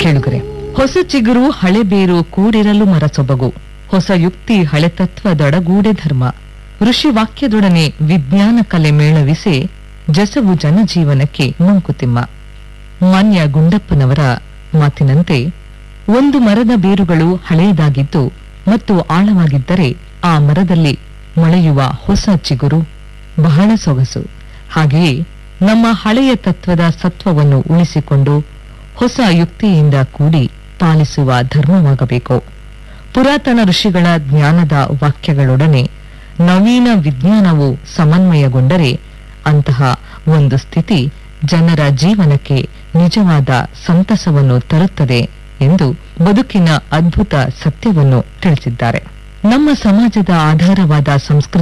ಕೇಳುಗರೆ ಹೊಸ ಚಿಗುರು ಹಳೆ ಬೇರು ಕೂಡಿರಲು ಮರಸೊಬಗು ಹೊಸ ಯುಕ್ತಿ ಹಳೆ ತತ್ವದೊಡಗೂಡೆ ಧರ್ಮ ಋಷಿ ವಾಕ್ಯದೊಡನೆ ವಿಜ್ಞಾನ ಕಲೆ ಮೇಳವಿಸಿ ಜಸವು ಜನಜೀವನಕ್ಕೆ ಮಂಕುತಿಮ್ಮ ಮಾನ್ಯ ಗುಂಡಪ್ಪನವರ ಮಾತಿನಂತೆ ಒಂದು ಮರದ ಬೇರುಗಳು ಹಳೆಯದಾಗಿದ್ದು ಮತ್ತು ಆಳವಾಗಿದ್ದರೆ ಆ ಮರದಲ್ಲಿ ಮೊಳೆಯುವ ಹೊಸ ಚಿಗುರು ಬಹಳ ಸೊಗಸು ಹಾಗೆಯೇ ನಮ್ಮ ಹಳೆಯ ತತ್ವದ ಸತ್ವವನ್ನು ಉಳಿಸಿಕೊಂಡು ಹೊಸ ಯುಕ್ತಿಯಿಂದ ಕೂಡಿ ಪಾಲಿಸುವ ಧರ್ಮವಾಗಬೇಕು ಪುರಾತನ ಋಷಿಗಳ ಜ್ಞಾನದ ವಾಕ್ಯಗಳೊಡನೆ ನವೀನ ವಿಜ್ಞಾನವು ಸಮನ್ವಯಗೊಂಡರೆ ಅಂತಹ ಒಂದು ಸ್ಥಿತಿ ಜನರ ಜೀವನಕ್ಕೆ ನಿಜವಾದ ಸಂತಸವನ್ನು ತರುತ್ತದೆ ಎಂದು ಬದುಕಿನ ಅದ್ಭುತ ಸತ್ಯವನ್ನು ತಿಳಿಸಿದ್ದಾರೆ ನಮ್ಮ ಸಮಾಜದ ಆಧಾರವಾದ ಸಂಸ್ಕೃತಿ